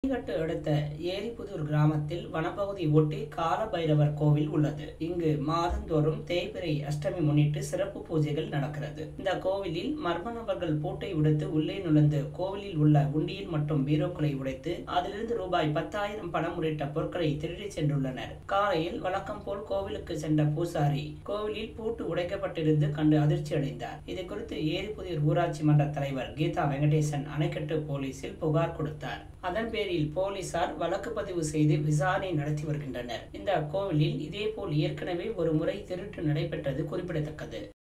ஜல்லிக்கட்டு அடுத்த ஏரிப்புதூர் கிராமத்தில் வனப்பகுதி ஒட்டி கால பைரவர் கோவில் உள்ளது இங்கு மாதந்தோறும் தேய்பிறை அஷ்டமி முன்னிட்டு சிறப்பு பூஜைகள் நடக்கிறது இந்த கோவிலில் மர்ம நபர்கள் பூட்டை உடைத்து உள்ளே நுழைந்து கோவிலில் உள்ள உண்டியல் மற்றும் பீரோக்களை உடைத்து அதிலிருந்து ரூபாய் பத்தாயிரம் பணம் உள்ளிட்ட பொருட்களை திருடி சென்றுள்ளனர் காலையில் வழக்கம் போல் கோவிலுக்கு சென்ற பூசாரி கோவிலில் பூட்டு உடைக்கப்பட்டிருந்து கண்டு அதிர்ச்சி அடைந்தார் இது குறித்து ஏரிப்புதிர் ஊராட்சி மன்ற தலைவர் கீதா வெங்கடேசன் அணைக்கட்டு போலீசில் புகார் கொடுத்தார் அதன் பேரில் போலீசார் வழக்கு பதிவு செய்து விசாரணை நடத்தி வருகின்றனர் இந்த கோவிலில் இதேபோல் ஏற்கனவே ஒரு முறை திருட்டு நடைபெற்றது குறிப்பிடத்தக்கது